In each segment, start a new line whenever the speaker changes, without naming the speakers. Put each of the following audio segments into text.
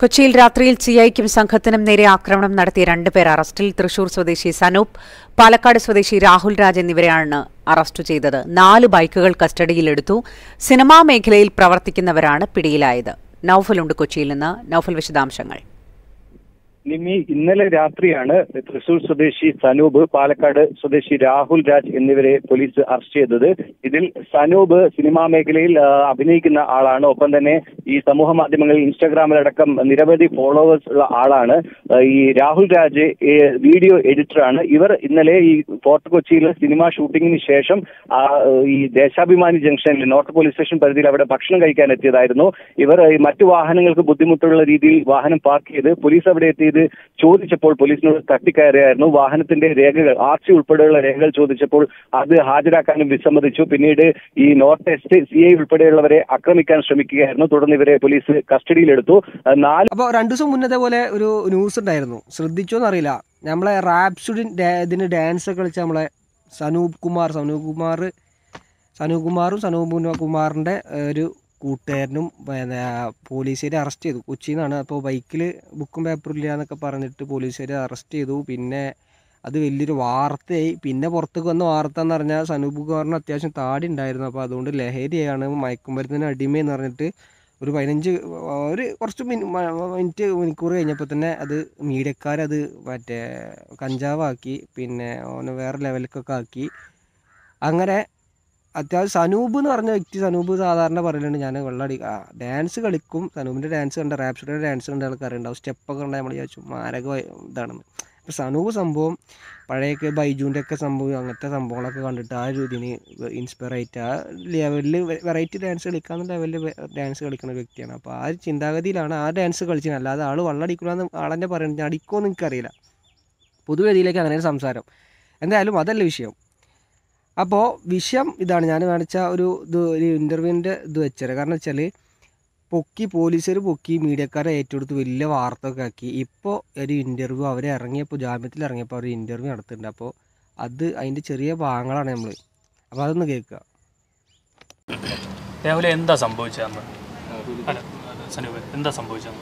കൊച്ചിയിൽ രാത്രിയിൽ സിഐക്കും സംഘത്തിനും നേരെ ആക്രമണം നടത്തിയ രണ്ടുപേർ അറസ്റ്റിൽ തൃശൂർ സ്വദേശി സനൂപ് പാലക്കാട് സ്വദേശി രാഹുൽ രാജ് എന്നിവരെയാണ് അറസ്റ്റ് ചെയ്തത് നാല് ബൈക്കുകൾ കസ്റ്റഡിയിലെടുത്തു സിനിമാ മേഖലയിൽ പ്രവർത്തിക്കുന്നവരാണ് പിടിയിലായത് നൌഫലുണ്ട് കൊച്ചിയിൽ നിന്ന് നൌഫൽ വിശദാംശങ്ങൾ
നിമി ഇന്നലെ രാത്രിയാണ് തൃശൂർ സ്വദേശി സനൂപ് പാലക്കാട് സ്വദേശി രാഹുൽ രാജ് എന്നിവരെ പോലീസ് അറസ്റ്റ് ചെയ്തത് ഇതിൽ സനൂപ് സിനിമാ മേഖലയിൽ ആ, അഭിനയിക്കുന്ന ആളാണ് ഒപ്പം തന്നെ ഈ സമൂഹ മാധ്യമങ്ങളിൽ ഇൻസ്റ്റാഗ്രാമിലടക്കം നിരവധി ഫോളോവേഴ്സ് ഉള്ള ആളാണ് ആ, ഈ രാഹുൽ രാജ് ഏ, വീഡിയോ എഡിറ്ററാണ് ഇവർ ഇന്നലെ ഈ ഫോർട്ട് കൊച്ചിയിലെ സിനിമ ഷൂട്ടിങ്ങിന് ശേഷം ആ, ഈ ദേശാഭിമാനി ജംഗ്ഷനിൽ നോർത്ത് പോലീസ് സ്റ്റേഷൻ പരിധിയിൽ അവിടെ ഭക്ഷണം കഴിക്കാൻ എത്തിയതായിരുന്നു ഇവർ ഈ മറ്റു വാഹനങ്ങൾക്ക് ബുദ്ധിമുട്ടുള്ള രീതിയിൽ വാഹനം പാർക്ക് ചെയ്ത് പോലീസ് അവിടെ എത്തിയത് ചോദിച്ചപ്പോൾ പോലീസിനോട് തട്ടിക്കയറിയായിരുന്നു വാഹനത്തിന്റെ രേഖകൾ ആർ സി ഉൾപ്പെടെയുള്ള രേഖകൾ ചോദിച്ചപ്പോൾ അത് ഹാജരാക്കാനും വിസമ്മതിച്ചു പിന്നീട് ഈ നോർത്ത് എസ് സി ഐ ഉൾപ്പെടെയുള്ളവരെ ആക്രമിക്കാൻ ശ്രമിക്കുകയായിരുന്നു തുടർന്ന് ഇവരെ പോലീസ് കസ്റ്റഡിയിലെടുത്തു ആ, നാല്
അപ്പോൾ രണ്ടു ദിവസം മുന്നത്തെ പോലെ ഒരു ന്യൂസ് ഉണ്ടായിരുന്നു ശ്രദ്ധിച്ചോന്ന് അറിയില്ല നമ്മളെ റാപ്സുഡിൻ ഇതിന് ഡാൻസ് ഒക്കെ കളിച്ച നമ്മളെ സനൂപ് കുമാർ സനൂപ് കുമാർ സനൂപ് കുമാറും സനൂപ് കുമാറിൻ്റെ ഒരു കൂട്ടുകാരനും പിന്നെ പോലീസുകാർ അറസ്റ്റ് ചെയ്തു കൊച്ചിയിൽ നിന്നാണ് അപ്പോൾ ബൈക്കിൽ ബുക്കും പേപ്പറും ഇല്ല എന്നൊക്കെ പറഞ്ഞിട്ട് പോലീസുകാർ അറസ്റ്റ് ചെയ്തു പിന്നെ അത് വലിയൊരു വാർത്തയായി പിന്നെ പുറത്തേക്ക് വന്ന വാർത്ത എന്ന് പറഞ്ഞാൽ സനൂപ് കുമാറിന് അത്യാവശ്യം താടി ഉണ്ടായിരുന്നു അപ്പോൾ അതുകൊണ്ട് ലഹരിയാണ് മയക്കുമരുന്നിന് അടിമയെന്ന് പറഞ്ഞിട്ട് ഒരു പതിനഞ്ച് ഒരു കുറച്ച് മിനി- മ- മിനിറ്റ് മണിക്കൂർ കഴിഞ്ഞപ്പോൾ തന്നെ അത് മീഡിയക്കാരത് മറ്റേ കഞ്ചാവാക്കി പിന്നെ ഓനെ വേറെ ലെവലിലേക്കൊക്കെ ആക്കി അങ്ങനെ അത്യാവശ്യം സനൂപ് എന്ന് പറഞ്ഞ വ്യക്തി സനൂപ് സാധാരണ പറയലുണ്ട് ഞാൻ വെള്ളടി ആ, ഡാൻസ് കളിക്കും സനൂപിൻ്റെ ഡാൻസ് കണ്ട റാപ്സുഡിയുടെ ഡാൻസ് കണ്ട ആൾക്ക് അറിയുണ്ടാവും സ്റ്റെപ്പൊക്കെ കണ്ടാൽ നമ്മൾ വിചാരിച്ചു മാരക ഇതാണെന്ന് അപ്പോൾ സനൂപ് സംഭവം പഴയൊക്കെ ബൈജൂൻ്റെ ഒക്കെ സംഭവം അങ്ങനത്തെ സംഭവങ്ങളൊക്കെ കണ്ടിട്ട് ആ ഒരു ഇതിന് ഇൻസ്പയർ ആയിട്ട് ആ ലെവലിൽ വെറൈറ്റി ഡാൻസ് കളിക്കാവുന്ന ലെവലിൽ ഡാൻസ് കളിക്കുന്ന ഒരു വ്യക്തിയാണ് അപ്പോൾ ആ ഒരു ചിന്താഗതിയിലാണ് ആ ഡാൻസ് കളിച്ചത് അല്ലാതെ ആൾ വള്ളടിക്കണമെന്ന് ആളെന്നെ പറയുന്നത് ഞാൻ അടിക്കുമെന്ന് എനിക്കറിയില്ല പൊതുവേദിയിലേക്ക് അങ്ങനെ ഒരു സംസാരം എന്തായാലും അതല്ല വിഷയം അപ്പോൾ വിഷയം ഇതാണ് ഞാൻ കാണിച്ച ഒരു ഇത് ഒരു ഇൻ്റർവ്യൂവിൻ്റെ ഇത് വെച്ചത് കാരണം വെച്ചാൽ പൊക്കി പോലീസുകാർ പൊക്കി മീഡിയക്കാരെ ഏറ്റെടുത്ത് വലിയ വാർത്ത ഒക്കെ ആക്കി ഇപ്പോൾ ഒരു ഇൻ്റർവ്യൂ അവർ ഇറങ്ങിയപ്പോൾ ജാമ്യത്തിൽ ഇറങ്ങിയപ്പോൾ അവർ ഇൻ്റർവ്യൂ നടത്തുന്നുണ്ട് അപ്പോൾ അത് അതിൻ്റെ ചെറിയ ഭാഗങ്ങളാണ് നമ്മൾ അപ്പോൾ അതൊന്ന് കേൾക്കുക
രാവിലെ എന്താ സംഭവിച്ചതെന്ന് അല്ല സനൂപ് എന്താ സംഭവിച്ചതെന്ന്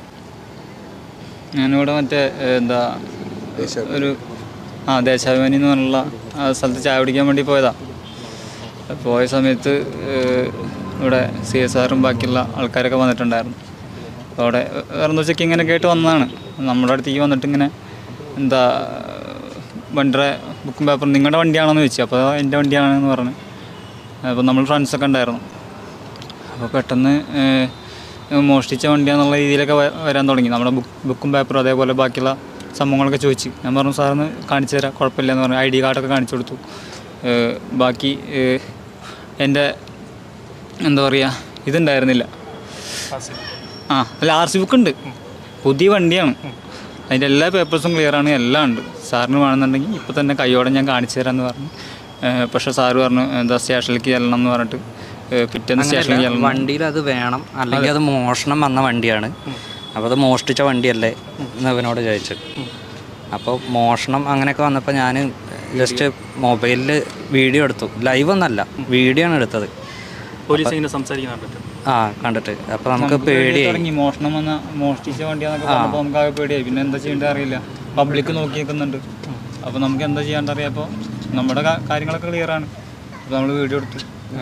ഞാനിവിടെ മറ്റേ ഏഹ്, എന്താ ഒരു ആ ദേശാഭിമാനി എന്ന് പറഞ്ഞുള്ള ആ സ്ഥലത്ത് ചായ കുടിക്കാൻ വേണ്ടി പോയതാ പോയ സമയത്ത് ഏഹ്, ഇവിടെ സി എസ് ആറും ബാക്കിയുള്ള ആൾക്കാരൊക്കെ വന്നിട്ടുണ്ടായിരുന്നു അപ്പോൾ അവിടെ വേറെ എന്താ വെച്ചാൽ ഇങ്ങനെ കേട്ട് വന്നതാണ് നമ്മുടെ അടുത്തേക്ക് വന്നിട്ട് ഇങ്ങനെ എന്താ വണ്ടിയുടെ ബുക്കും പേപ്പറും നിങ്ങളുടെ വണ്ടിയാണോന്ന് ചോദിച്ചു അപ്പോൾ എൻ്റെ വണ്ടിയാണെന്ന് പറഞ്ഞു അപ്പോൾ നമ്മൾ ഫ്രണ്ട്സൊക്കെ ഉണ്ടായിരുന്നു അപ്പോൾ പെട്ടെന്ന് ഏഹ്, മോഷ്ടിച്ച വണ്ടിയാന്നുള്ള രീതിയിലൊക്കെ വ- വരാൻ തുടങ്ങി നമ്മുടെ ബുക്ക് ബുക്കും പേപ്പറും അതേപോലെ ബാക്കിയുള്ള സംഭവങ്ങളൊക്കെ ചോദിച്ചു ഞാൻ പറഞ്ഞു സാറിന് കാണിച്ചു തരാം കുഴപ്പമില്ല എന്ന് പറഞ്ഞു ഐ ഡി കാർഡൊക്കെ കാണിച്ചു കൊടുത്തു ഏഹ്, ബാക്കി ഏഹ്, എൻ്റെ എന്താ പറയുക ഇതുണ്ടായിരുന്നില്ല
ഫാസിൽ.
ആ അല്ല ആർ സി ബുക്ക് ഉണ്ട് പുതിയ വണ്ടിയാണ് അതിൻ്റെ എല്ലാ പേപ്പേഴ്സും ക്ലിയർ ആണ് എല്ലാം ഉണ്ട് സാറിന് വേണമെന്നുണ്ടെങ്കിൽ ഇപ്പോൾ തന്നെ കൈയോടെ ഞാൻ കാണിച്ചു തരാമെന്ന് പറഞ്ഞു ഏഹ്, പക്ഷേ സാറ് പറഞ്ഞു എന്താ സ്റ്റേഷനിലേക്ക് ചെല്ലണം എന്ന് പറഞ്ഞിട്ട് ഏഹ്, പിറ്റേന്ന് സ്റ്റേഷനിലേക്ക് ചെല്ലണം
വണ്ടിയിൽ അത് വേണം അല്ലെങ്കിൽ അത് മോഷണം വന്ന വണ്ടിയാണ് അപ്പോൾ അത് മോഷ്ടിച്ച വണ്ടിയല്ലേ എന്ന് അവനോട് ചോദിച്ചു അപ്പോൾ മോഷണം അങ്ങനെയൊക്കെ വന്നപ്പോൾ ഞാൻ ജസ്റ്റ് മൊബൈലിൽ വീഡിയോ എടുത്തു ലൈവ് ഒന്നല്ല വീഡിയോ ആണ് എടുത്തത്
പോലീസ് ഇങ്ങനെ സംസാരിക്കാൻ പറ്റും
ആ കണ്ടിട്ട് അപ്പോൾ നമുക്ക്
നമുക്ക് പേടി
പേടിയായി
തുടങ്ങി മോഷണം വന്ന മോഷ്ടിച്ച വണ്ടിയാന്നൊക്കെ പറഞ്ഞപ്പോൾ നമുക്ക് ആകെ പേടിയായി പിന്നെ എന്താ ചെയ്യേണ്ടത് അറിയില്ല പബ്ലിക് നോക്കി നിൽക്കുന്നുണ്ട് അപ്പോൾ നമുക്ക് എന്താ ചെയ്യാണ്ട് അറിയാപ്പോൾ നമ്മുടെ കാ- കാര്യങ്ങളൊക്കെ ക്ലിയർ ആണ് അപ്പോൾ നമ്മൾ വീഡിയോ എടുത്തു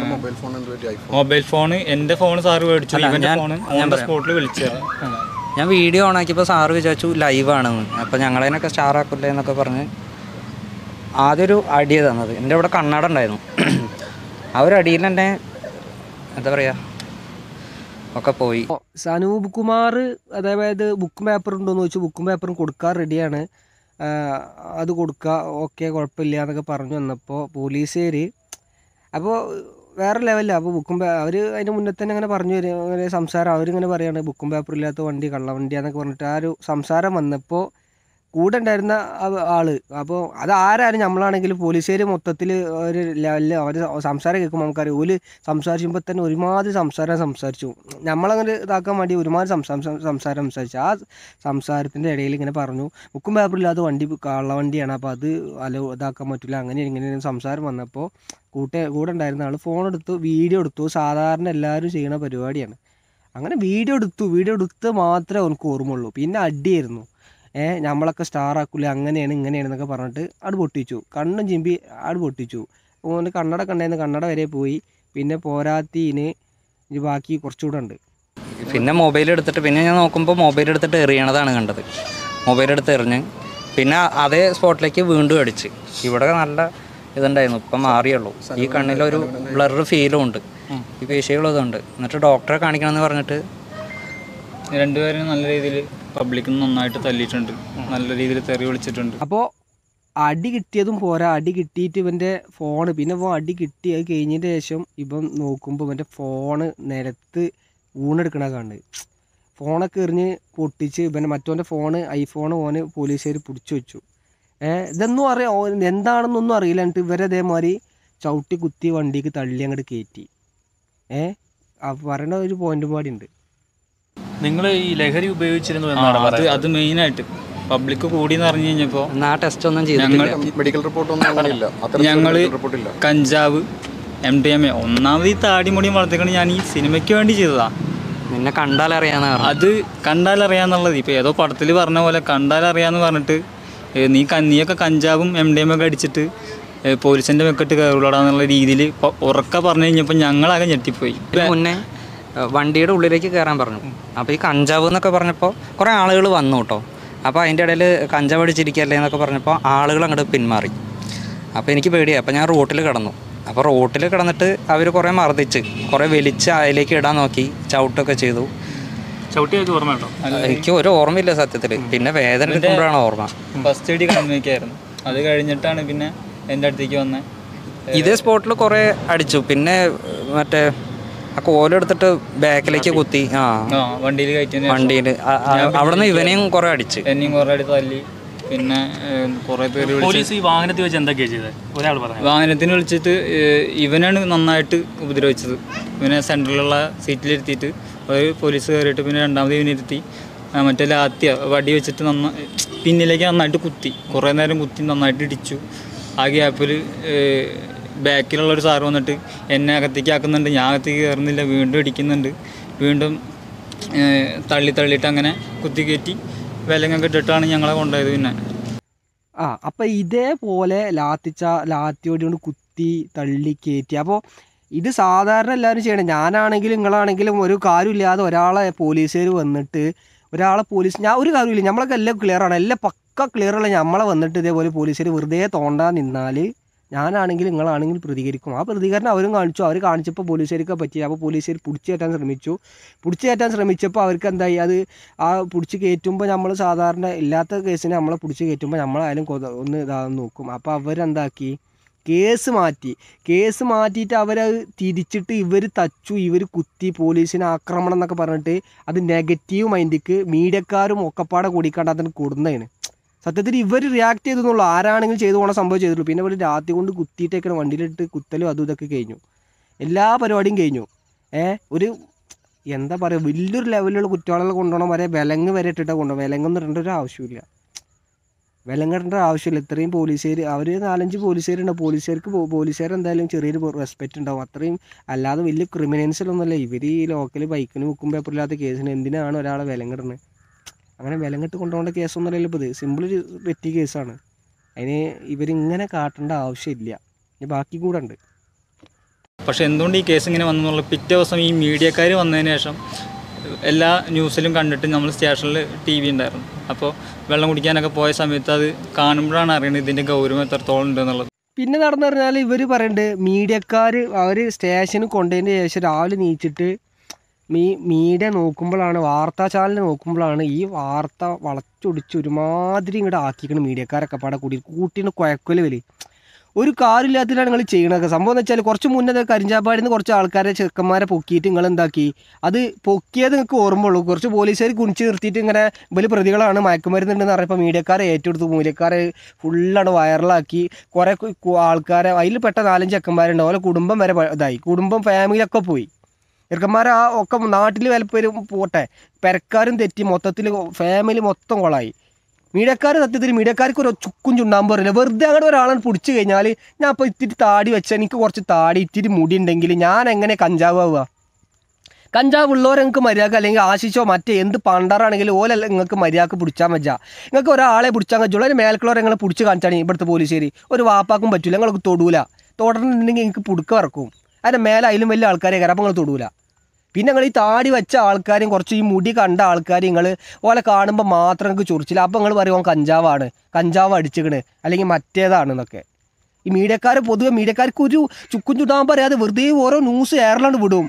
മൊബൈൽ ഫോൺ എൻ്റെ ഫോൺ സാറ് മേടിച്ചു ഇവൻ്റെ ഫോൺ ഓൺ ദ സ്പോട്ടിൽ വിളിച്ചു
ഞാൻ വീഡിയോ ഓൺ ആക്കിയപ്പോൾ സാറ് വിചാരിച്ചു ലൈവാണെന്ന് അപ്പോൾ ഞങ്ങളതിനൊക്കെ സ്റ്റാർ ആക്കില്ലേ എന്നൊക്കെ പറഞ്ഞ് ആദ്യം ഒരു അടിയ തന്നത് എൻ്റെ ഇവിടെ കണ്ണട ഉണ്ടായിരുന്നു ആ ഒരു അടിയിൽ തന്നെ എന്താ പറയുക ഒക്കെ പോയി
സനൂപ് കുമാർ അതായത് ബുക്കും പേപ്പറും ഉണ്ടോയെന്ന് ചോദിച്ചു ബുക്കും പേപ്പറും കൊടുക്കാൻ റെഡിയാണ് അത് കൊടുക്കുക ഓക്കെ കുഴപ്പമില്ല എന്നൊക്കെ പറഞ്ഞു വന്നപ്പോൾ പോലീസുകാർ അപ്പോൾ വേറെ ലെവലില്ല അപ്പോൾ ബുക്കും അവർ അതിൻ്റെ മുന്നേ തന്നെ അങ്ങനെ പറഞ്ഞു വരും അങ്ങനെ സംസാരം അവരിങ്ങനെ പറയാണ് ബുക്കും പേപ്പറും ഇല്ലാത്ത വണ്ടി കള്ളവണ്ടിയാന്നൊക്കെ പറഞ്ഞിട്ട് ആ ഒരു സംസാരം വന്നപ്പോൾ കൂടെ ഉണ്ടായിരുന്ന ആ- ആള് അപ്പോൾ അത് ആരാരും നമ്മളാണെങ്കിലും പോലീസുകാർ മൊത്തത്തിൽ ഒരു ലെവലിൽ അവർ സംസാരം കേൾക്കുമ്പോൾ നമുക്കറിയാം ഓല് സംസാരിക്കുമ്പോൾ തന്നെ ഒരുമാതിരി സംസാരം സംസാരിച്ചു നമ്മളങ്ങനെ ഇതാക്കാൻ വേണ്ടി ഒരുമാതിരി സംസാരം സംസാരം സംസാരിച്ചു ആ സംസാരത്തിൻ്റെ ഇടയിൽ ഇങ്ങനെ പറഞ്ഞു ബുക്കും പേപ്പറില്ലാത്ത വണ്ടി കള്ളവണ്ടിയാണ് അപ്പോൾ അത് അല ഇതാക്കാൻ പറ്റില്ല അങ്ങനെ ഇങ്ങനെ സംസാരം വന്നപ്പോൾ കൂട്ടെ കൂടെ ഉണ്ടായിരുന്ന ആൾ ഫോൺ എടുത്തു വീഡിയോ എടുത്തു സാധാരണ എല്ലാവരും ചെയ്യുന്ന പരിപാടിയാണ് അങ്ങനെ വീഡിയോ എടുത്തു വീഡിയോ എടുത്ത് മാത്രമേ അവനക്ക് ഓർമ്മയുള്ളൂ പിന്നെ അടിയായിരുന്നു ഏ നമ്മളൊക്കെ സ്റ്റാർ ആക്കൂലേ അങ്ങനെയാണ് ഇങ്ങനെയാണ് എന്നൊക്കെ പറഞ്ഞിട്ട് ആട് പൊട്ടിച്ചു കണ്ണും ചിമ്പി ആട് പൊട്ടിച്ചു ഓന് കണ്ണട കണ്ടായിരുന്നു കണ്ണട വരെ പോയി പിന്നെ പോരാത്തീന് ഇനി ബാക്കി കുറച്ചുകൂടെ ഉണ്ട്
പിന്നെ മൊബൈൽ എടുത്തിട്ട് പിന്നെ ഞാൻ നോക്കുമ്പോൾ മൊബൈൽ എടുത്തിട്ട് എറിയണതാണ് കണ്ടത് മൊബൈൽ എടുത്ത് എറിഞ്ഞ് പിന്നെ അതേ സ്പോട്ടിലേക്ക് വീണ്ടും അടിച്ച് ഇവിടെ നല്ല ഇതുണ്ടായിരുന്നു ഇപ്പം മാറിയുള്ളൂ ഈ കണ്ണിലൊരു ബ്ലർ ഫീലും ഉണ്ട് ഈ പേശികളും ഇതുണ്ട് എന്നിട്ട് ഡോക്ടറെ കാണിക്കണമെന്ന് പറഞ്ഞിട്ട്
രണ്ടുപേരും നല്ല രീതിയിൽ പബ്ലിക്കിൽ നന്നായിട്ട് തല്ലിയിട്ടുണ്ട് നല്ല രീതിയിൽ തെറി വിളിച്ചിട്ടുണ്ട്
അപ്പോൾ അടി കിട്ടിയതും പോരാ അടി കിട്ടിയിട്ട് ഇവൻ്റെ ഫോണ് പിന്നെ ഇവൻ അടി കിട്ടി അത് കഴിഞ്ഞതിന് ശേഷം ഇവൻ നോക്കുമ്പോൾ ഇവൻ്റെ ഫോണ് നിലത്ത് ഊണെടുക്കണ കണ്ട് ഫോണൊക്കെ എറിഞ്ഞ് പൊട്ടിച്ച് ഇവൻ്റെ മറ്റോൻ്റെ ഫോണ് ഐഫോൺ ഓന് പോലീസുകാർ പിടിച്ചു വെച്ചു ഏഹ് ഇതൊന്നും അറിയാം ഓ- എന്താണെന്നൊന്നും അറിയില്ല എന്നിട്ട് ഇവരെ അതേമാതിരി ചവിട്ടി കുത്തി വണ്ടിക്ക് തള്ളി അങ്ങോട്ട് കയറ്റി ഏഹ് പറയണ ഒരു പോയിന്റും പാടി ഉണ്ട്
നിങ്ങൾ ഈ ലഹരി ഉപയോഗിച്ചിരുന്നു
ആ,
എന്നാണ്
അത്
പറയുന്നത്
അത് മെയിനായിട്ട് പബ്ലിക് കൂടി എന്ന് അറിഞ്ഞു കഴിഞ്ഞപ്പോൾ
എന്നാ ടെസ്റ്റ് ഒന്നും ചെയ്തിട്ടില്ല
മെഡിക്കൽ റിപ്പോർട്ടൊന്നും അങ്ങനെയില്ല അത്തരത്തിലുള്ള
ഞങ്ങള്
മെഡിക്കൽ റിപ്പോർട്ടില്ല
കഞ്ചാവ് എം ഡി എം എ ഒന്നാമത് ഈ താടിമുടിയും വളർത്തിക്കൊണ്ട് ഞാൻ ഈ സിനിമയ്ക്ക് വേണ്ടി ചെയ്തതാ
നിന്നെ കണ്ടാൽ അറിയാന്ന് പറഞ്ഞു
അത് കണ്ടാലറിയാന്നുള്ളത് ഇപ്പോൾ ഏതോ പടത്തിൽ പറഞ്ഞ പോലെ കണ്ടാലറിയാന്ന് പറഞ്ഞിട്ട് ഏ, നീ ക- നീയൊക്കെ കഞ്ചാവും എം ഡി എം ഒക്കെ അടിച്ചിട്ട് ഏ, പോലീസിന്റെ മെക്കെട്ട് കയറുള്ളടാന്നുള്ള രീതിയിൽ ഉറക്ക പറഞ്ഞു കഴിഞ്ഞപ്പോൾ ഞങ്ങളാകെ ഞെട്ടിപ്പോയി
ഇതിന് മുന്നേ ഏഹ്, വണ്ടിയുടെ ഉള്ളിലേക്ക് കയറാൻ പറഞ്ഞു അപ്പോൾ ഈ കഞ്ചാവ് എന്നൊക്കെ പറഞ്ഞപ്പോൾ കുറേ ആളുകൾ വന്നു കേട്ടോ അപ്പോൾ അതിൻ്റെ ഇടയിൽ കഞ്ചാവ് അടിച്ചിരിക്കല്ലേ എന്നൊക്കെ പറഞ്ഞപ്പോൾ ആളുകൾ അങ്ങോട്ട് പിന്മാറി അപ്പോൾ എനിക്ക് പേടിയായി അപ്പോൾ ഞാൻ റോട്ടിൽ കിടന്നു അപ്പോൾ റോട്ടിൽ കിടന്നിട്ട് അവർ കുറേ മർദ്ദിച്ച് കുറേ വലിച്ച് അതിലേക്ക് ഇടാൻ നോക്കി ചവിട്ടൊക്കെ ചെയ്തു
ചവിട്ടിയൊക്കെ ഓർമ്മ കേട്ടോ
എനിക്ക് ഒരു ഓർമ്മയില്ല സത്യത്തിൽ പിന്നെ വേദന എടുക്കുമ്പോഴാണ് ഓർമ്മ
ഫസ്റ്റ് എയ്ഡ് കണ്ണിലേക്കായിരുന്നു അത് കഴിഞ്ഞിട്ടാണ് പിന്നെ എൻ്റെ അടുത്തേക്ക് വന്നത്
ഇതേ സ്പോട്ടിൽ കുറേ അടിച്ചു പിന്നെ മറ്റേ ആ കോലെടുത്തിട്ട് ബാക്കിലേക്ക് കുത്തി ആ
ആ വണ്ടിയിൽ കയറ്റിയതിന് ശേഷം
വണ്ടിയിൽ അവിടെ നിന്ന് ഇവനെയും കുറേ അടിച്ച്
എന്നെയും കുറേ അടി തല്ലി പിന്നെ കുറേ പേര് വിളിച്ച്
പോലീസ് ഈ വാഹനത്തിൽ വെച്ച് എന്തൊക്കെയാണ് ചെയ്തത് ഒരാൾ പറഞ്ഞു
വാഹനത്തിന് വിളിച്ചിട്ട് ഏഹ്, ഇവനാണ് നന്നായിട്ട് ഉപദ്രവിച്ചത് ഇവനെ സെൻട്രലിലുള്ള സീറ്റിലിരുത്തിയിട്ട് ഒരു പോലീസ് കയറിയിട്ട് പിന്നെ രണ്ടാമത് ഇവനിരുത്തി ആ, മറ്റേ ലാത്തിയ വടി വെച്ചിട്ട് നന്ന പിന്നിലേക്ക് നന്നായിട്ട് കുത്തി കുറേ നേരം കുത്തി നന്നായിട്ട് ഇടിച്ചു ആ ഗ്യാപ്പിൽ ബാക്കിലുള്ള ഒരു സാറ് വന്നിട്ട് എന്നെ അകത്തേക്ക് ആക്കുന്നുണ്ട് ഞാൻ അകത്തേക്ക് കയറുന്നില്ല വീണ്ടും ഇടിക്കുന്നുണ്ട് വീണ്ടും ഏഹ്, തള്ളി തള്ളിയിട്ട് അങ്ങനെ കുത്തി കയറ്റി വിലങ്ങൊക്കെ ഇട്ടിട്ടാണ് ഞങ്ങളെ കൊണ്ടുപോയത് പിന്നെ
ആ അപ്പം ഇതേപോലെ ലാത്തിച്ച ലാത്തിയോടി കൊണ്ട് കുത്തി തള്ളി കയറ്റി അപ്പോൾ ഇത് സാധാരണ എല്ലാവരും ചെയ്യണം ഞാനാണെങ്കിലും നിങ്ങളാണെങ്കിലും ഒരു കാര്യമില്ലാതെ ഒരാളെ പോലീസുകാർ വന്നിട്ട് ഒരാളെ പോലീസ് ഞാൻ ഒരു കാര്യമില്ല നമ്മളൊക്കെ എല്ലാം ക്ലിയർ ആണ് എല്ലാം പക്ക ക്ലിയർ ഉള്ള നമ്മളെ വന്നിട്ട് ഇതേപോലെ പോലീസുകാർ വെറുതെ തോണ്ടാൻ നിന്നാൽ ഞാനാണെങ്കിലും നിങ്ങളാണെങ്കിലും പ്രതികരിക്കും ആ പ്രതികരണം അവരും കാണിച്ചു അവർ കാണിച്ചപ്പോൾ പോലീസുകാർക്ക് പറ്റി അപ്പോൾ പോലീസുകാർ പിടിച്ചു കയറ്റാൻ ശ്രമിച്ചു പിടിച്ചു കയറ്റാൻ ശ്രമിച്ചപ്പോൾ അവർക്ക് എന്തായി അത് ആ പിടിച്ച് കയറ്റുമ്പോൾ നമ്മൾ സാധാരണ ഇല്ലാത്ത കേസിനെ നമ്മളെ പിടിച്ച് കയറ്റുമ്പോൾ നമ്മളായാലും കൊത ഒന്ന് ഇതാന്ന് നോക്കും അപ്പോൾ അവരെന്താക്കി കേസ് മാറ്റി കേസ് മാറ്റിയിട്ട് അവരത് തിരിച്ചിട്ട് ഇവർ തച്ചു ഇവർ കുത്തി പോലീസിനെ ആക്രമണം എന്നൊക്കെ പറഞ്ഞിട്ട് അത് നെഗറ്റീവ് മൈൻഡിക്ക് മീഡിയക്കാരും ഒക്കെപ്പാടെ കൂടിക്കാണ്ട് അതിന് കൊടുന്നതാണ് സത്യത്തിൽ ഇവർ റിയാക്ട് ചെയ്തെന്നുള്ളൂ ആരാണെങ്കിലും ചെയ്തു പോകണ സംഭവം ചെയ്തിട്ടുള്ളൂ പിന്നെ ഇവർ രാത്രി കൊണ്ട് കുത്തിയിട്ടേക്കാണ് വണ്ടിയിലിട്ട് കുത്തലും അതും ഇതൊക്കെ കഴിഞ്ഞു എല്ലാ പരിപാടിയും കഴിഞ്ഞു ഏ ഒരു എന്താ പറയുക വലിയൊരു ലെവലിലുള്ള കുറ്റവാളികളെ കൊണ്ടുപോകണം വരെ വിലങ്ങ് വരെ ഇട്ടിട്ട് കൊണ്ടുപോകും വിലങ്ങൊന്നും ഇടേണ്ട ഒരു ആവശ്യമില്ല വിലങ്ങിടേണ്ട ആവശ്യമില്ല ഇത്രയും പോലീസുകാർ അവർ നാലഞ്ച് പോലീസുകാരുണ്ട് പോലീസുകാർക്ക് പോ- പോലീസുകാർ എന്തായാലും ചെറിയൊരു റെസ്പെക്റ്റ് ഉണ്ടാവും അത്രയും അല്ലാതെ വലിയ ക്രിമിനൽസിലൊന്നുമല്ല ഇവർ ഈ ലോക്കൽ ബൈക്കിന് മുക്കും പേപ്പറില്ലാത്ത കേസിന് എന്തിനാണ് ഒരാളെ വിലങ്ങിടുന്നത് അങ്ങനെ വിലങ്ങിട്ട് കൊണ്ടുപോകേണ്ട കേസൊന്നുമല്ലല്ലോ ഇപ്പോൾ ഇത് സിമ്പിൾ ഒരു പെറ്റി കേസാണ് അതിന് ഇവരിങ്ങനെ കാട്ടേണ്ട ആവശ്യമില്ല ഇനി ബാക്കി കൂടെ ഉണ്ട്
പക്ഷെ എന്തുകൊണ്ട് ഈ കേസ് ഇങ്ങനെ വന്നെന്നുള്ള പിറ്റേ ദിവസം ഈ മീഡിയക്കാർ വന്നതിന് ശേഷം എല്ലാ ന്യൂസിലും കണ്ടിട്ട് നമ്മൾ സ്റ്റേഷനിൽ ടി വി ഉണ്ടായിരുന്നു അപ്പോൾ വെള്ളം കുടിക്കാനൊക്കെ പോയ സമയത്ത് അത് കാണുമ്പോഴാണ് അറിയുന്നത് ഇതിൻ്റെ ഗൗരവം എത്രത്തോളം ഉണ്ടെന്നുള്ളത്
പിന്നെ നടന്നു പറഞ്ഞാൽ ഇവർ പറയുന്നുണ്ട് മീഡിയക്കാർ അവർ സ്റ്റേഷനിൽ കൊണ്ടതിന് ശേഷം രാവിലെ നീച്ചിട്ട് മീ മീഡിയ നോക്കുമ്പോഴാണ് വാർത്താ ചാനൽ നോക്കുമ്പോഴാണ് ഈ വാർത്ത വളച്ചൊടിച്ച് ഒരുമാതിരി ഇങ്ങോട്ട് ആക്കിക്കണം മീഡിയക്കാരൊക്കെ പാടെ കൂടി കൂട്ടിന് കുഴക്കല് വലി ഒരു കാര്യമില്ലാത്തതിലാണ് നിങ്ങൾ ചെയ്യണത് സംഭവം എന്ന് വെച്ചാൽ കുറച്ച് മുന്നേ കരിഞ്ചാപ്പാടിൽ നിന്ന് കുറച്ച് ആൾക്കാരെ ചെറുക്കന്മാരെ പൊക്കിയിട്ട് നിങ്ങൾ എന്താക്കി അത് പൊക്കിയത് നിങ്ങൾക്ക് ഓർമ്മയുള്ളൂ കുറച്ച് പോലീസുകാർ കുണിച്ച് നിർത്തിയിട്ട് ഇങ്ങനെ വലിയ പ്രതികളാണ് മയക്കുമരുന്നുണ്ടെന്ന് പറഞ്ഞപ്പോൾ മീഡിയക്കാരെ ഏറ്റെടുത്തു മൂല്യക്കാരെ ഫുള്ളാണ് വൈറലാക്കി കുറേ കു- കു- ആൾക്കാരെ അതിൽ പെട്ട നാലഞ്ച് ചെക്കന്മാരുണ്ട് ഓരോ കുടുംബം വരെ പ- ഇതായി കുടുംബം ഫാമിലിയൊക്കെ പോയി ചെറുക്കന്മാർ ആ ഒക്കെ നാട്ടിൽ വിലപ്പേരും പോട്ടെ പെരക്കാരും തെറ്റി മൊത്തത്തിൽ ഫാമിലി മൊത്തം കൊളായി മീഡിയക്കാർ സത്യത്തിൽ മീഡിയക്കാർക്ക് ഒരു ചുക്കും ചുണ്ണാമ്പ് പറയില്ല വെറുതെ അങ്ങോട്ട് ഒരാളെ പിടിച്ചു കഴിഞ്ഞാൽ ഞാൻ അപ്പോൾ ഇത്തിരി താടി വെച്ചാൽ എനിക്ക് കുറച്ച് താടി ഇത്തിരി മുടി ഉണ്ടെങ്കിൽ ഞാൻ എങ്ങനെ കഞ്ചാവ് ആവുക കഞ്ചാവ് ഉള്ളവരെ നിങ്ങൾക്ക് മര്യാദ അല്ലെങ്കിൽ ആശിച്ചോ മറ്റേ എന്ത് പണ്ടാറാണെങ്കിലും ഓലല്ല നിങ്ങൾക്ക് മര്യാദക്ക് പിടിച്ചാൽ മതിയാ നിങ്ങൾക്ക് ഒരാളെ പിടിച്ചാൽ കഴിച്ചുള്ളൂ അതിന് മേൽക്കുള്ളവരെ നിങ്ങളെ പിടിച്ച് കാണിച്ചാണ് ഇവിടുത്തെ പോലീസുകാർ ഒരു വാപ്പാക്കും പറ്റില്ല നിങ്ങൾക്ക് തൊടൂല തുടർന്നുണ്ടെങ്കിൽ നിങ്ങൾക്ക് പുടുക്ക ഇറക്കും അതിൻ്റെ മേലെ അതിലും വലിയ ആൾക്കാരെ കയറാം അപ്പോൾ നിങ്ങൾ തൊടൂല പിന്നെ നിങ്ങൾ ഈ താടി വെച്ച ആൾക്കാരും കുറച്ച് ഈ മുടി കണ്ട ആൾക്കാർ നിങ്ങൾ ഓലെ കാണുമ്പോൾ മാത്രം നിങ്ങൾക്ക് ചൊറിച്ചില്ല അപ്പോൾ നിങ്ങൾ പറയും ഓൻ കഞ്ചാവാണ് കഞ്ചാവ് അടിച്ചിക്കണ് അല്ലെങ്കിൽ മറ്റേതാണ് എന്നൊക്കെ ഈ മീഡിയക്കാർ പൊതുവെ മീഡിയക്കാർക്ക് ഒരു ചുക്കും ചുടാൻ പറയാതെ വെറുതെ ഓരോ ന്യൂസ് എയർലാണ്ട് വിടും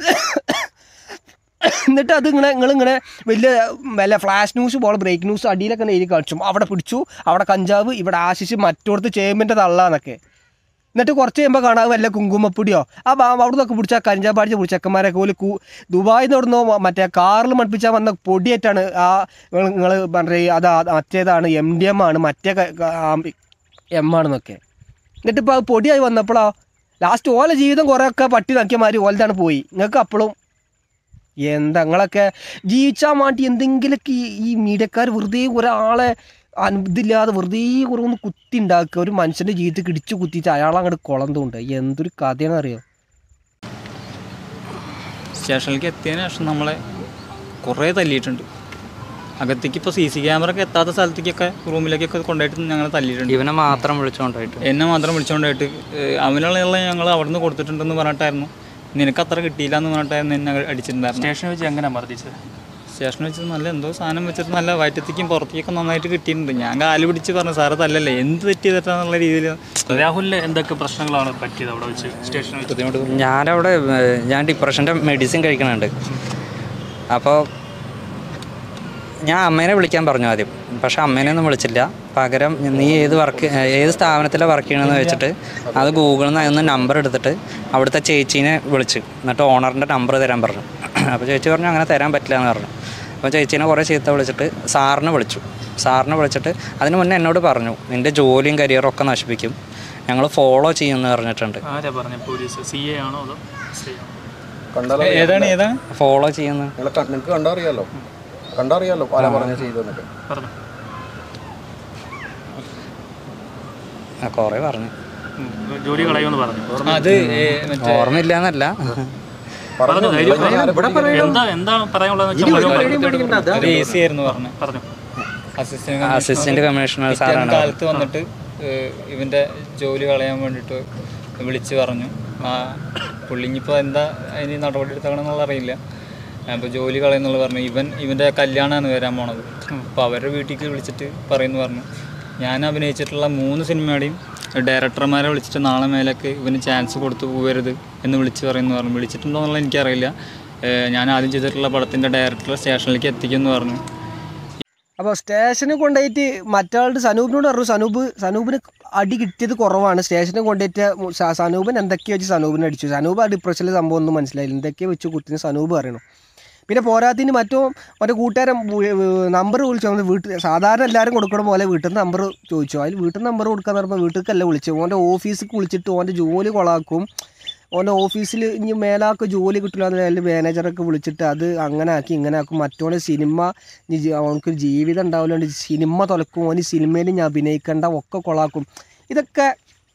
എന്നിട്ട് അത് ഇങ്ങനെ നിങ്ങൾ ഇങ്ങനെ വലിയ വല്ല ഫ്ലാഷ് ന്യൂസ് പോലെ ബ്രേക്ക് ന്യൂസ് അടിയിലൊക്കെ എഴുതി കാണിച്ചു അവിടെ പിടിച്ചു അവിടെ കഞ്ചാവ് ഇവിടെ ആശിച്ച് മറ്റോടത്ത് ചേമ്പിൻ്റെ തള്ളാന്നൊക്കെ എന്നിട്ട് കുറച്ച് കഴിയുമ്പോൾ കാണാൻ വല്ല കുങ്കുമപ്പൊടിയോ ആ ബാ അവിടെ നിന്നൊക്കെ പിടിച്ച കഞ്ചാവ് അടിച്ച് പിടിച്ച ചെക്കന്മാരൊക്കെ പോലെ കൂ ദുബായിൽ നിന്ന് ഇവിടുന്നോ മറ്റേ കാറിൽ മടുപ്പിച്ചാൽ വന്ന പൊടിയായിട്ടാണ് ആ നിങ്ങൾ പറഞ്ഞ അത് ആ- മറ്റേതാണ് എം ഡി എം ആണ് മറ്റേ എം ആണെന്നൊക്കെ എന്നിട്ട് ഇപ്പോൾ അത് പൊടിയായി വന്നപ്പോഴോ ലാസ്റ്റ് ഓല ജീവിതം കുറേയൊക്കെ പട്ടി നക്കിയ മാതിരി ഓലതാണ് പോയി നിങ്ങൾക്ക് അപ്പോഴും എന്താ നിങ്ങളൊക്കെ ജീവിച്ചാൽ വേണ്ടി എന്തെങ്കിലുമൊക്കെ ഈ ഈ മീഡിയക്കാർ വെറുതെ ഒരാളെ അൻ- ഇതില്ലാതെ വെറുതെ കുറെ ഒന്ന് കുത്തി ഉണ്ടാക്കുക ഒരു മനുഷ്യൻ്റെ ജീവിതത്തിൽ ഇടിച്ചു കുത്തിയിട്ട് അയാൾ അങ്ങോട്ട് കുളന്തുണ്ട് എന്തൊരു കഥയാണെന്ന് അറിയോ
സ്റ്റേഷനിലേക്ക് എത്തിയതിന് ശേഷം നമ്മളെ കുറേ തല്ലിയിട്ടുണ്ട് അകത്തേക്ക് ഇപ്പോൾ സി സി ക്യാമറ ഒക്കെ എത്താത്ത സ്ഥലത്തേക്കൊക്കെ റൂമിലേക്കൊക്കെ കൊണ്ടുപോയിട്ട് ഞങ്ങൾ തല്ലിയിട്ടുണ്ട്
ഇവനെ മാത്രം വിളിച്ചുകൊണ്ടായിട്ട്
എന്നെ മാത്രം വിളിച്ചുകൊണ്ടായിട്ട് ഏഹ് അവനുള്ള ഞങ്ങൾ അവിടുന്ന് കൊടുത്തിട്ടുണ്ടെന്ന് പറഞ്ഞിട്ടായിരുന്നു നിനക്ക് അത്ര കിട്ടിയില്ല എന്ന് പറഞ്ഞിട്ടായിരുന്നു എന്നെ അടിച്ചിട്ടുണ്ടായിരുന്നു
സ്റ്റേഷനിൽ വെച്ച് എങ്ങനെ മർദ്ദിച്ചത്
സ്റ്റേഷനിൽ വെച്ച് നല്ല എന്തോ സാധനം വെച്ചിട്ട് നല്ല വയറ്റത്തേക്കും പുറത്തേക്കൊക്കെ നന്നായിട്ട് കിട്ടിയിട്ടുണ്ട് ഞാൻ കാല് പിടിച്ച് പറഞ്ഞു സാറ് തല്ലല്ലേ എന്ത് തെറ്റി തെറ്റാന്നുള്ള രീതിയിൽ
രാഹുലിന് എന്തൊക്കെ പ്രശ്നങ്ങളാണ് പറ്റിയത് അവിടെ വെച്ച് സ്റ്റേഷനിൽ വെച്ച്
ഞാനവിടെ ഏഹ്, ഞാൻ ഡിപ്രഷൻ്റെ മെഡിസിൻ കഴിക്കണുണ്ട് അപ്പോൾ ഞാൻ അമ്മേനെ വിളിക്കാൻ പറഞ്ഞു ആദ്യം പക്ഷെ അമ്മേനെ ഒന്നും വിളിച്ചില്ല പകരം നീ ഏത് വർക്ക് ഏത് സ്ഥാപനത്തിലാണ് വർക്ക് ചെയ്യണമെന്ന് വെച്ചിട്ട് അത് ഗൂഗിളിൽ നിന്ന് അതൊന്ന് നമ്പർ എടുത്തിട്ട് അവിടുത്തെ ചേച്ചീനെ വിളിച്ച് എന്നിട്ട് ഓണറിൻ്റെ നമ്പർ തരാൻ പറഞ്ഞു അപ്പോൾ ചേച്ചി പറഞ്ഞു അങ്ങനെ തരാൻ പറ്റില്ല എന്ന് പറഞ്ഞു അപ്പോൾ ചേച്ചീനെ കുറേ ചീത്ത വിളിച്ചിട്ട് സാറിനെ വിളിച്ചു സാറിനെ വിളിച്ചിട്ട് അതിന് മുന്നേ എന്നോട് പറഞ്ഞു നിൻ്റെ ജോലിയും കരിയറും ഒക്കെ നശിപ്പിക്കും ഞങ്ങൾ ഫോളോ ചെയ്യുമെന്ന് പറഞ്ഞിട്ടുണ്ട്
ആരാ പറഞ്ഞ പോലീസ് സി എ ആണോ അതോ എസ് ഐ ആണോ
കണ്ടാലോ
ഏതാണ് ഏതാണ്
ഫോളോ ചെയ്യുന്ന
നിങ്ങളെ ക- നിങ്ങക്ക് കണ്ടറിയാലോ കണ്ടറിയാലോ ആരാ പറഞ്ഞ ചെയ്തെന്നൊക്കെ
പറഞ്ഞു
ആ, കുറേ പറഞ്ഞു
ഉം. ജോലി കളയുമെന്ന് പറഞ്ഞു
അത് ഏഹ്, മറ്റേ
ഓർമ്മയില്ല എന്നല്ല
പറഞ്ഞു ധൈര്യം പറഞ്ഞു. എന്താ എന്താണ് പറയാനുള്ളതെന്ന് വെച്ചാൽ മുഴുവൻ പറഞ്ഞു.
ഒരു എ സി ആയിരുന്നു പറഞ്ഞത്
പറഞ്ഞു
അസിസ്റ്റന്റ്
അസിസ്റ്റന്റ് കമ്മീഷണർ
പിറ്റേന്ന്
സാറാണ്
കാലത്ത് വന്നിട്ട് ഏഹ്, ഇവന്റെ ജോലി കളയാൻ വേണ്ടിയിട്ട് വിളിച്ച് പറഞ്ഞു ആ പുള്ളി ഇനിയിപ്പോൾ എന്താ അതിന് നടപടി എടുത്തണമെന്നുള്ള അറിയില്ല അപ്പോൾ ജോലി കളയുന്നുള്ള പറഞ്ഞു ഇവൻ ഇവൻ്റെ കല്യാണമാണ് വരാൻ പോണത് അപ്പോൾ അവരുടെ വീട്ടിലേക്ക് വിളിച്ചിട്ട് പറയുന്നു പറഞ്ഞു ഞാൻ അഭിനയിച്ചിട്ടുള്ള മൂന്ന് സിനിമയുടെയും ഡയറക്ടർമാരെ വിളിച്ചിട്ട് നാളെ മേലേക്ക് ഇവന് ചാൻസ് കൊടുത്തു പോകരുത് എന്ന് വിളിച്ച് പറയുന്നു പറഞ്ഞു വിളിച്ചിട്ടുണ്ടോ എന്നുള്ളത് എനിക്കറിയില്ല ഏഹ്, ഞാൻ ആദ്യം ചെയ്തിട്ടുള്ള പടത്തിൻ്റെ ഡയറക്ടർ സ്റ്റേഷനിലേക്ക് എത്തിക്കുമെന്ന് പറഞ്ഞു
അപ്പോൾ സ്റ്റേഷനിൽ കൊണ്ടുപോയിട്ട് മറ്റാളുടെ സനൂപിനോട് പറഞ്ഞു സനൂപ് സനൂപിന് അടി കിട്ടിയത് കുറവാണ് സ്റ്റേഷനിൽ കൊണ്ടുപോയിട്ട് സ- സനൂപൻ എന്തൊക്കെയോ വെച്ച് സനൂപിനെ അടിച്ചു സനൂപ് ആ ഡിപ്രഷനിൽ സംഭവം ഒന്നും മനസ്സിലായില്ല എന്തൊക്കെയോ വെച്ച് കുട്ടിന് സനൂപ് പറയണം പിന്നെ പോരാത്തിന് മറ്റോ മറ്റേ കൂട്ടുകാരൻ നമ്പർ വിളിച്ചു നമ്മൾ വീട്ടിൽ സാധാരണ എല്ലാവരും കൊടുക്കണ പോലെ വീട്ടിൽ നിന്ന് നമ്പർ ചോദിച്ചു അതിൽ വീട്ടിൽ നിന്ന് നമ്പർ കൊടുക്കാൻ പറയുമ്പോൾ വീട്ടിലേക്കല്ല വിളിച്ചു ഓൻ്റെ ഓഫീസിൽ വിളിച്ചിട്ട് ഓൻ്റെ ജോലി കൊളാക്കും ഓൻ്റെ ഓഫീസിൽ ഇനി മേലാക്ക് ജോലി കിട്ടില്ല എന്നതിൽ മാനേജറൊക്കെ വിളിച്ചിട്ട് അത് അങ്ങനെ ആക്കി ഇങ്ങനെ ആക്കും മറ്റോനെ സിനിമ ഇനി ജി- അവനക്ക് ജീവിതം ഉണ്ടാവില്ലാണ്ട് സിനിമ തുലക്കും ഓന് സിനിമയിൽ ഞാൻ അഭിനയിക്കേണ്ട ഒക്കെ കൊളാക്കും ഇതൊക്കെ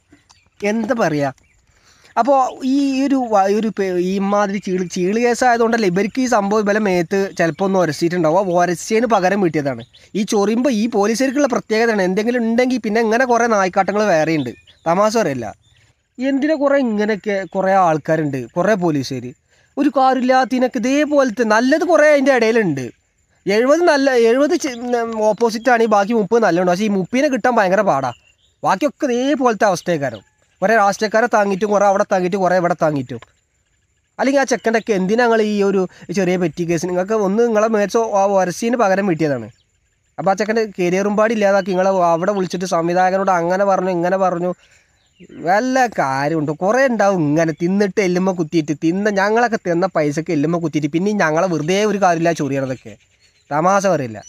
എന്താ പറയുക അപ്പോൾ ഈ ഒരു വ- ഒരു പേ- ഈ മാതിരി ചീളി ചീളി കേസായതുകൊണ്ടല്ലേ ഇവർക്ക് ഈ സംഭവം ഇവരെ മേത്ത് ചിലപ്പോൾ ഒന്ന് ഉരച്ചിട്ടുണ്ടാവും ആ ഉരച്ചതിന് പകരം വീട്ടിയതാണ് ഈ ചൊറിയുമ്പോൾ ഈ പോലീസുകാർക്കുള്ള പ്രത്യേകതയാണ് എന്തെങ്കിലും ഉണ്ടെങ്കിൽ പിന്നെ ഇങ്ങനെ കുറേ നായ്ക്കാട്ടങ്ങൾ വേറെയുണ്ട് തമാശ പറയല്ല എന്തിനാ കുറേ ഇങ്ങനെയൊക്കെ കുറേ ആൾക്കാരുണ്ട് കുറേ പോലീസുകാർ ഒരു കാര്യമില്ലാത്തതിനൊക്കെ ഇതേപോലത്തെ നല്ലത് കുറേ അതിൻ്റെ ഇടയിലുണ്ട് എഴുപത് നല്ല എഴുപത് ഓപ്പോസിറ്റ് ആണെങ്കിൽ ബാക്കി മുപ്പത് നല്ലതുണ്ട് പക്ഷേ ഈ മുപ്പതിനെ കിട്ടാൻ ഭയങ്കര പാടാ ബാക്കിയൊക്കെ ഇതേപോലത്തെ അവസ്ഥക്കാരും കുറേ രാഷ്ട്രീയക്കാരെ താങ്ങിയിട്ടും കുറേ അവിടെ താങ്ങിയിട്ടും കുറേ ഇവിടെ താങ്ങിയിട്ടും അല്ലെങ്കിൽ ആ ചെക്കൻ്റെ ഒക്കെ എന്തിനാ നിങ്ങൾ ഈ ഒരു ചെറിയ പെറ്റി കേസ് നിങ്ങൾക്ക് ഒന്ന് നിങ്ങളെ മേച്ചോ ആ വരസീന് പകരം വീട്ടിയതാണ് അപ്പോൾ ആ ചെക്കൻ്റെ കരിയറും പാടി ഇല്ലാതാക്കി നിങ്ങളെ അവിടെ വിളിച്ചിട്ട് സംവിധായകനോട് അങ്ങനെ പറഞ്ഞു ഇങ്ങനെ പറഞ്ഞു വല്ല കാര്യമുണ്ടോ കുറേ ഉണ്ടാവും ഇങ്ങനെ തിന്നിട്ട് എല്ലുമ്മ കുത്തിയിട്ട് തിന്ന ഞങ്ങളൊക്കെ തിന്ന പൈസക്ക് എല്ലുമ്മ കുത്തിയിട്ട് പിന്നെ ഞങ്ങളെ വെറുതെ ഒരു കാര്യമില്ല ചൊറിയണതൊക്കെ തമാശ പറയില്ല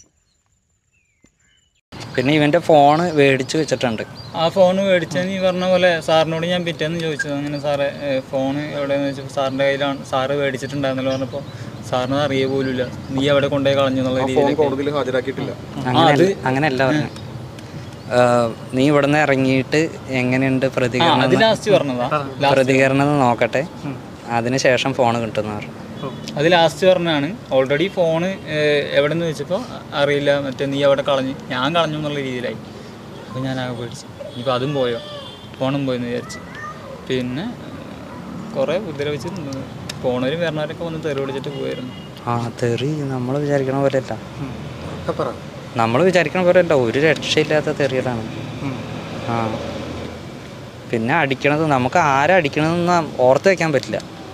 പിന്നെ ഇവൻ്റെ ഫോണ് മേടിച്ച് വെച്ചിട്ടുണ്ട്
ആ ഫോൺ മേടിച്ചത് നീ പറഞ്ഞ പോലെ സാറിനോട് ഞാൻ പിറ്റേന്ന് ചോദിച്ചത് അങ്ങനെ സാറേ ഫോൺ എവിടെയെന്ന് വെച്ചപ്പോൾ സാറിൻ്റെ കയ്യിലാണ് സാറ് മേടിച്ചിട്ടുണ്ടായിരുന്നല്ലോ പറഞ്ഞപ്പോൾ സാറിന് അറിയ പോലുമില്ല നീ എവിടെ കൊണ്ടുപോയി കളഞ്ഞു എന്നുള്ള
ഫോൺ
രീതിയിൽ
കോടതിയിൽ ഹാജരാക്കിയിട്ടില്ല
അങ്ങനെ അങ്ങനെയല്ല പറഞ്ഞു നീ ഇവിടുന്ന് ഇറങ്ങിയിട്ട് എങ്ങനെയുണ്ട് പ്രതികരണം
അത്
എന്ന്
ലാസ്റ്റ് പറഞ്ഞതാ
പ്രതികരണം എന്ന് നോക്കട്ടെ അതിനുശേഷം ഫോൺ കിട്ടുമെന്ന് പറഞ്ഞു
അത് ലാസ്റ്റ് പറഞ്ഞാണ് ഓൾറെഡി ഫോണ് എവിടെ നിന്ന് വെച്ചപ്പോൾ അറിയില്ല മറ്റേ നീ അവിടെ കളഞ്ഞ് ഞാൻ കളഞ്ഞു എന്നുള്ള രീതിയിലായി അപ്പോൾ ഞാൻ ആകെ പേടിച്ചു ഇനിയിപ്പോൾ അതും പോയോ ഫോണും പോയെന്ന് വിചാരിച്ച് പിന്നെ കുറേ ഉപദ്രവിച്ച് പോണവരും വരണവരൊക്കെ വന്ന് തെറി പിടിച്ചിട്ട് പോയായിരുന്നു
ആ തെറി നമ്മൾ വിചാരിക്കണ പോലെയല്ല നമ്മൾ വിചാരിക്കണ പോലെയല്ല ഒരു രക്ഷയില്ലാത്ത തെറികളാണ് ആ പിന്നെ അടിക്കണത് നമുക്ക് ആരാ അടിക്കണതെന്ന് ഓർത്ത് വെക്കാൻ പറ്റില്ല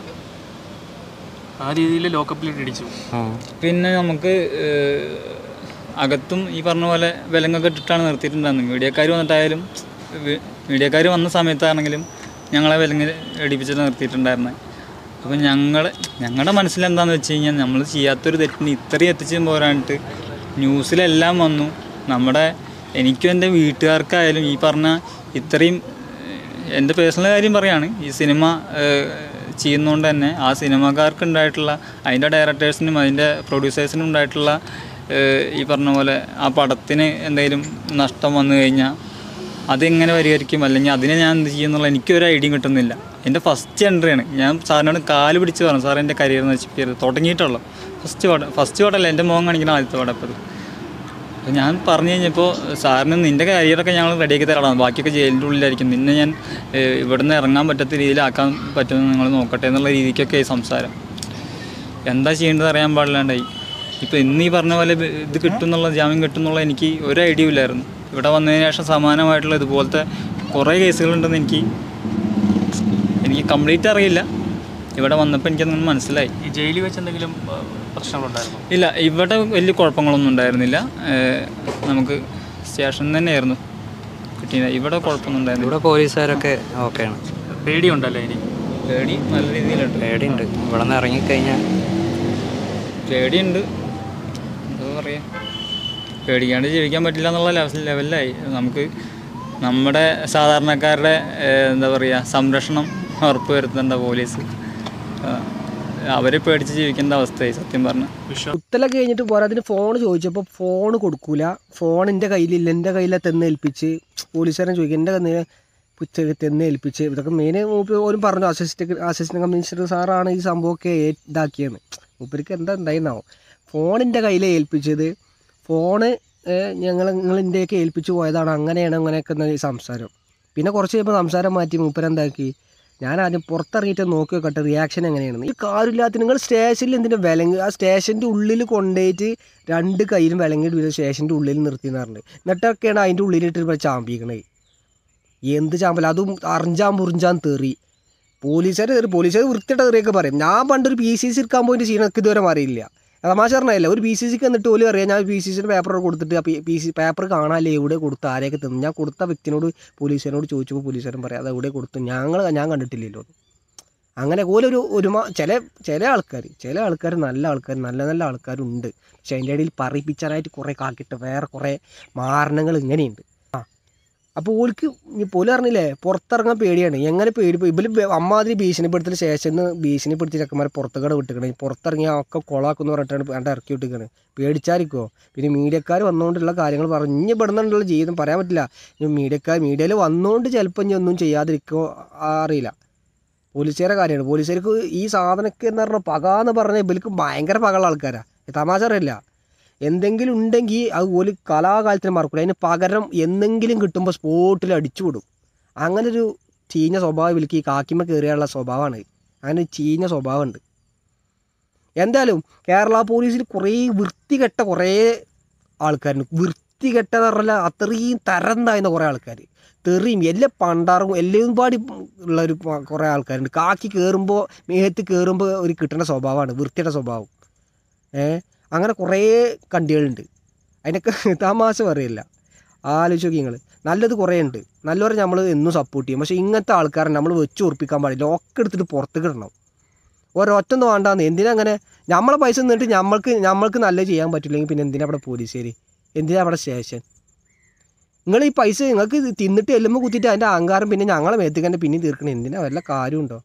ആ രീതിയിൽ ലോക്കപ്പിലിട്ട് ഇടിച്ചു
ആ
പിന്നെ നമുക്ക് ഏഹ്, അകത്തും ഈ പറഞ്ഞ പോലെ വിലങ്ങൊക്കെ ഇട്ടിട്ടാണ് നിർത്തിയിട്ടുണ്ടായിരുന്നത് മീഡിയക്കാർ വന്നിട്ടായാലും വി- മീഡിയക്കാർ വന്ന സമയത്താണെങ്കിലും ഞങ്ങളെ വിലങ്ങ് ഇടിപ്പിച്ചിട്ട് നിർത്തിയിട്ടുണ്ടായിരുന്നത് അപ്പം ഞങ്ങൾ ഞങ്ങളുടെ മനസ്സിലെന്താണെന്ന് വെച്ച് കഴിഞ്ഞാൽ നമ്മൾ ചെയ്യാത്തൊരു തെറ്റിന് ഇത്രയും എത്തിച്ചും പോരാനിട്ട് ന്യൂസിലെല്ലാം വന്നു നമ്മുടെ എനിക്കും എൻ്റെ വീട്ടുകാർക്കായാലും ഈ പറഞ്ഞ ഇത്രയും ഏഹ്, എൻ്റെ പേഴ്സണൽ കാര്യം പറയാണ് ഈ സിനിമ ഏഹ്, ചെയ്യുന്നതുകൊണ്ട് തന്നെ ആ സിനിമക്കാർക്ക് ഉണ്ടായിട്ടുള്ള അതിൻ്റെ ഡയറക്ടേഴ്സിനും അതിൻ്റെ പ്രൊഡ്യൂസേഴ്സിനും ഉണ്ടായിട്ടുള്ള ഏഹ്, ഈ പറഞ്ഞ പോലെ ആ പടത്തിന് എന്തെങ്കിലും നഷ്ടം വന്നു കഴിഞ്ഞാൽ അതെങ്ങനെ പരിഹരിക്കും അല്ലെങ്കിൽ അതിനെ ഞാൻ എന്ത് ചെയ്യുന്നുള്ള എനിക്കൊരു ഐഡിയയും കിട്ടുന്നില്ല എൻ്റെ ഫസ്റ്റ് എൻട്രിയാണ് ഞാൻ സാറിനോട് കാല് പിടിച്ച് പറഞ്ഞു സാർ എൻ്റെ കരിയർ നശിപ്പിക്കരുത് തുടങ്ങിയിട്ടുള്ളൂ ഫസ്റ്റ് പടം ഫസ്റ്റ് പടമല്ല എൻ്റെ മുഖം കാണിക്കുന്ന ആദ്യത്തെ പടം ഇപ്പോൾ ഇത്. അപ്പോൾ ഞാൻ പറഞ്ഞു കഴിഞ്ഞപ്പോൾ സാറിന് നിൻ്റെ കരിയറൊക്കെ ഞങ്ങൾ റെഡിയാക്കി തരണം ബാക്കിയൊക്കെ ജയിലിൻ്റെ ഉള്ളിലായിരിക്കും നിന്നെ ഞാൻ ഏഹ്, ഇവിടുന്ന് ഇറങ്ങാൻ പറ്റാത്ത രീതിയിലാക്കാൻ പറ്റുമെന്ന് നിങ്ങൾ നോക്കട്ടെ എന്നുള്ള രീതിക്കൊക്കെ ഈ സംസാരം എന്താ ചെയ്യേണ്ടത് അറിയാൻ പാടില്ലാണ്ടായി ഇപ്പോൾ ഇന്ന് ഈ പറഞ്ഞ പോലെ ഇത് ഇത് കിട്ടും എന്നുള്ള ജാമ്യം കിട്ടും എന്നുള്ള എനിക്ക് ഒരു ഐഡിയ ഇല്ലായിരുന്നു ഇവിടെ വന്നതിന് ശേഷം സമാനമായിട്ടുള്ള ഇതുപോലത്തെ കുറേ കേസുകളുണ്ടെന്ന് എനിക്ക് എനിക്ക് കംപ്ലീറ്റ് അറിയില്ല ഇവിടെ വന്നപ്പോൾ എനിക്കതൊന്നും മനസ്സിലായി
ഈ ജയിലിൽ വെച്ച് എന്തെങ്കിലും ആ, പ്രശ്നങ്ങളുണ്ടായിരുന്നു
ഇല്ല ഇവിടെ വലിയ കുഴപ്പങ്ങളൊന്നും ഉണ്ടായിരുന്നില്ല ഏഹ് നമുക്ക് സ്റ്റേഷനിൽ തന്നെയായിരുന്നു കിട്ടിയത് ഇവിടെ കുഴപ്പമൊന്നും ഉണ്ടായിരുന്നില്ല
ഇവിടെ പോലീസുകാരൊക്കെ ഓക്കെയാണ്
പേടിയുണ്ടല്ലേ ഇനി
പേടി നല്ല രീതിയിലുണ്ട്
പേടിയുണ്ട് ഇവിടെ നിന്ന് ഇറങ്ങിക്കഴിഞ്ഞാൽ
പേടിയുണ്ട് എന്താ പറയുക പേടിക്കാണ്ട് ജീവിക്കാൻ പറ്റില്ല എന്നുള്ള ലെവ- ലെവലിലായി നമുക്ക് നമ്മുടെ സാധാരണക്കാരുടെ ഏഹ്, എന്താ പറയുക സംരക്ഷണം ഉറപ്പ് വരുത്തേണ്ട പോലീസ് അവരെ പേടിച്ച് ജീവിക്കേണ്ട അവസ്ഥയായി സത്യം പറഞ്ഞാൽ
കുത്തലൊക്കെ കഴിഞ്ഞിട്ട് പോരാതിന് ഫോൺ ചോദിച്ചപ്പോൾ ഫോൺ കൊടുക്കൂല ഫോൺ എൻ്റെ കയ്യിലില്ല എൻ്റെ കയ്യിലെ തെന്ന് ഏൽപ്പിച്ച് പോലീസുകാരൻ ചോദിക്കും എൻ്റെ കയ്യിൽ തെന്ന് ഏൽപ്പിച്ച് ഇതൊക്കെ മെയിൻ മൂപ്പർ ഓരും പറഞ്ഞു അസിസ്റ്റന്റ് അസിസ്റ്റന്റ് കമ്മീഷണർ സാറാണ് ഈ സംഭവമൊക്കെ ഏ- ഇതാക്കിയെന്ന് മൂപ്പർക്ക് എന്താ ഉണ്ടായിരുന്നാവും ഫോണിൻ്റെ കയ്യിൽ ഏൽപ്പിച്ചത് ഫോണ് ഞങ്ങൾ നിങ്ങൾ ഇന്ത്യയൊക്കെ ഏൽപ്പിച്ച് പോയതാണ് അങ്ങനെയാണ് അങ്ങനെയൊക്കെ എന്ന ഈ സംസാരം പിന്നെ കുറച്ച് കഴിയുമ്പോൾ സംസാരം മാറ്റി മൂപ്പരെന്താക്കി ഞാൻ ആദ്യം പുറത്തിറങ്ങിയിട്ട് നോക്കി നോക്കട്ടെ റിയാക്ഷൻ എങ്ങനെയാണെന്ന് ഈ കാര്യമില്ലാത്ത നിങ്ങൾ സ്റ്റേഷനിൽ എന്തിനാ വിലങ്ങ് ആ സ്റ്റേഷൻ്റെ ഉള്ളിൽ കൊണ്ടുപോയിട്ട് രണ്ട് കയ്യിലും വിലങ്ങിട്ട് വീട് സ്റ്റേഷൻ്റെ ഉള്ളിൽ നിർത്തി പറഞ്ഞിട്ട് എന്നിട്ടൊക്കെയാണ് അതിൻ്റെ ഉള്ളിലിട്ട് ഇപ്പോൾ ചാമ്പിക്കണത് എന്ത് ചാമ്പല അതും അറിഞ്ചാൻ മുറിഞ്ചാൻ തെറി പോലീസുകാർ തെറി പോലീസുകാർ വൃത്തിയുടെ തെറിയൊക്കെ പറയും ഞാൻ പണ്ടൊരു പി സി സി എടുക്കാൻ പോയിട്ട് ചെയ്യണക്ക് ഇതുവരെ അറിയില്ല തമാശ പറഞ്ഞല്ല ഒരു പി സി സിക്ക് എന്നിട്ട് പോലും അറിയാം ഞാൻ പി സി സിൻ്റെ പേപ്പർ കൊടുത്തിട്ട് ആ പി സി പേപ്പർ കാണാല്ലേ എവിടെ കൊടുത്ത് ആരെയൊക്കെ തന്നു ഞാൻ കൊടുത്ത വ്യക്തിനോട് പോലീസുകാരോട് ചോദിച്ചപ്പോൾ പോലീസുകാരൻ പറയാം അത് എവിടെ കൊടുത്തു ഞങ്ങൾ ഞാൻ കണ്ടിട്ടില്ലല്ലോ അങ്ങനെ ഓലൊരു ഒരുമ ചില ചില ആൾക്കാർ ചില ആൾക്കാർ നല്ല ആൾക്കാർ നല്ല നല്ല ആൾക്കാരുണ്ട് പക്ഷെ അതിൻ്റെ ഇടയിൽ പറയിപ്പിച്ചാനായിട്ട് കുറേ കാക്കിട്ട് വേറെ കുറേ മാരണങ്ങൾ ഇങ്ങനെയുണ്ട് ആ അപ്പോൾ ഓൾക്ക് ഈ പോലും പറഞ്ഞില്ലേ പുറത്തിറങ്ങാൻ പേടിയാണ് എങ്ങനെ പേടി ഇവര് അമ്മാതിരി ഭീഷണിപ്പെടുത്തിന് ശേഷം ഭീഷണിപ്പെടുത്തി ചെക്കന്മാരെ പുറത്തുകട വിട്ടിക്കണേ പുറത്തിറങ്ങിയ ഒക്കെ കൊളാക്കുന്ന് പറഞ്ഞിട്ടാണ് വേണ്ട ഇറക്കി വിട്ടിക്കണേ പേടിച്ചായിരിക്കോ പിന്നെ മീഡിയക്കാർ വന്നുകൊണ്ടുള്ള കാര്യങ്ങൾ പറഞ്ഞു ഇനി ഇവിടുന്നുള്ള ജീവിതം പറയാൻ പറ്റില്ല ഇനി മീഡിയക്കാർ മീഡിയയിൽ വന്നുകൊണ്ട് ചിലപ്പോൾ ഇനി ഒന്നും ചെയ്യാതിരിക്കോ അറിയില്ല പോലീസുകാരെ കാര്യമാണ് പോലീസുകാർക്ക് ഈ സാധനമൊക്കെ എന്ന് പറഞ്ഞാൽ പക എന്ന് പറഞ്ഞാൽ ഇവർക്ക് ഭയങ്കര പകയുള്ള ആൾക്കാരാണ് തമാശ അറിയില്ല എന്തെങ്കിലും ഉണ്ടെങ്കിൽ അത് ഒരു കലാകാലത്തിന് മറക്കില്ല അതിന് പകരം എന്തെങ്കിലും കിട്ടുമ്പോൾ സ്പോട്ടിൽ അടിച്ചു വിടും അങ്ങനെ ഒരു ചീഞ്ഞ സ്വഭാവം ഇവർക്ക് ഈ കാക്കിമ കയറിയുള്ള സ്വഭാവമാണ് അങ്ങനെ ഒരു ചീഞ്ഞ സ്വഭാവമുണ്ട് എന്തായാലും കേരള പോലീസിൽ കുറേ വൃത്തികെട്ട കുറേ ആൾക്കാരുണ്ട് വൃത്തികെട്ട എന്ന് പറഞ്ഞാൽ അത്രയും തരം താഴ്ന്ന കുറേ ആൾക്കാർ തെറിയും എല്ലാ പണ്ടാറും എല്ലാം പാടി ഉള്ള ഒരു പ- കുറേ ആൾക്കാരുണ്ട് കാക്കി കയറുമ്പോൾ മേഹത്ത് കയറുമ്പോൾ ഒരു കിട്ടുന്ന സ്വഭാവമാണ് വൃത്തിയുടെ സ്വഭാവം ഏ അങ്ങനെ കുറേ കണ്ടികളുണ്ട് അതിനൊക്കെ തമാശ പറയില്ല ആലോചിച്ച് നോക്കി നിങ്ങൾ നല്ലത് കുറേ ഉണ്ട് നല്ലവരെ നമ്മൾ എന്നും സപ്പോർട്ട് ചെയ്യും പക്ഷേ ഇങ്ങനത്തെ ആൾക്കാരെ നമ്മൾ വെച്ച് ഉറപ്പിക്കാൻ പാടില്ല ഒക്കെ എടുത്തിട്ട് പുറത്തേക്ക് ഇടണം ഒരൊറ്റൊന്നും വേണ്ടാന്ന് എന്തിനാ അങ്ങനെ നമ്മളെ പൈസ നിന്നിട്ട് നമ്മൾക്ക് നമ്മൾക്ക് നല്ലത് ചെയ്യാൻ പറ്റില്ലെങ്കിൽ പിന്നെ എന്തിനാ അവിടെ പോലീസുകാർ എന്തിനാ അവിടെ സ്റ്റേഷൻ നിങ്ങൾ ഈ പൈസ നിങ്ങൾക്ക് ഇത് തിന്നിട്ട് എല്ലുമ്പോൾ കുത്തിയിട്ട് അതിൻ്റെ അഹങ്കാരം പിന്നെ ഞങ്ങളെ മേത്തേക്ക് തന്നെ പിന്നെ തീർക്കണം എന്തിനാ വല്ല കാര്യമുണ്ടോ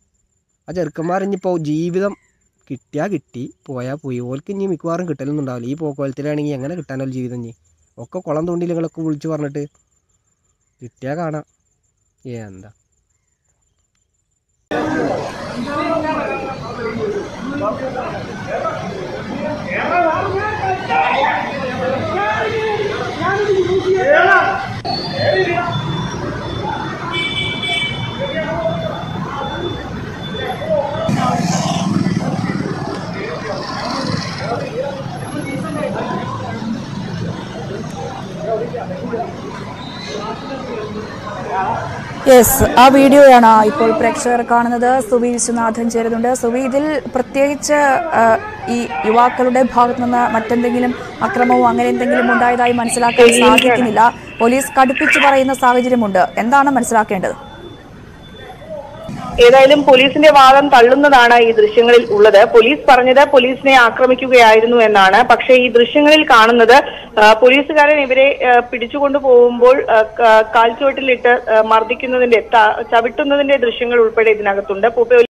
ആ ചെറുക്കന്മാരിഞ്ഞിപ്പോൾ ജീവിതം കിട്ടിയാൽ കിട്ടി പോയാൽ പോയി ഓൾക്ക് ഇനി മിക്കവാറും കിട്ടലൊന്നും ഉണ്ടാവില്ല ഈ പോക്കോലത്തിലാണെങ്കിൽ എങ്ങനെ കിട്ടാനോ ജീവിതം ഇനി ഒക്കെ കുളം തോണ്ടി നിങ്ങളൊക്കെ വിളിച്ച് പറഞ്ഞിട്ട് കിട്ടിയാൽ കാണാം എന്താ
യെസ് ആ വീഡിയോയാണ് ഇപ്പോൾ പ്രേക്ഷകർ കാണുന്നത് സുവി വിശ്വനാഥൻ ചേരുന്നുണ്ട് സുവി ഇതിൽ പ്രത്യേകിച്ച് ആ, ഈ യുവാക്കളുടെ ഭാഗത്തു നിന്ന് മറ്റെന്തെങ്കിലും അക്രമവും അങ്ങനെ എന്തെങ്കിലും ഉണ്ടായതായി മനസ്സിലാക്കാൻ സാധിക്കുന്നില്ല പോലീസ് കടുപ്പിച്ചു പറയുന്ന സാഹചര്യമുണ്ട് എന്താണ് മനസ്സിലാക്കേണ്ടത്
ഏതായാലും പോലീസിന്റെ വാദം തള്ളുന്നതാണ് ഈ ദൃശ്യങ്ങളിൽ ഉള്ളത് പോലീസ് പറഞ്ഞത് പോലീസിനെ ആക്രമിക്കുകയായിരുന്നു എന്നാണ് പക്ഷേ ഈ ദൃശ്യങ്ങളിൽ കാണുന്നത് ആ, പോലീസുകാരൻ ഇവരെ ആ, പിടിച്ചുകൊണ്ടു പോകുമ്പോൾ ആ, ക- കാൽച്ചുവട്ടിലിട്ട് ആ, മർദ്ദിക്കുന്നതിന്റെ ത- ചവിട്ടുന്നതിന്റെ ദൃശ്യങ്ങൾ ഉൾപ്പെടെ ഇതിനകത്തുണ്ട് പോ-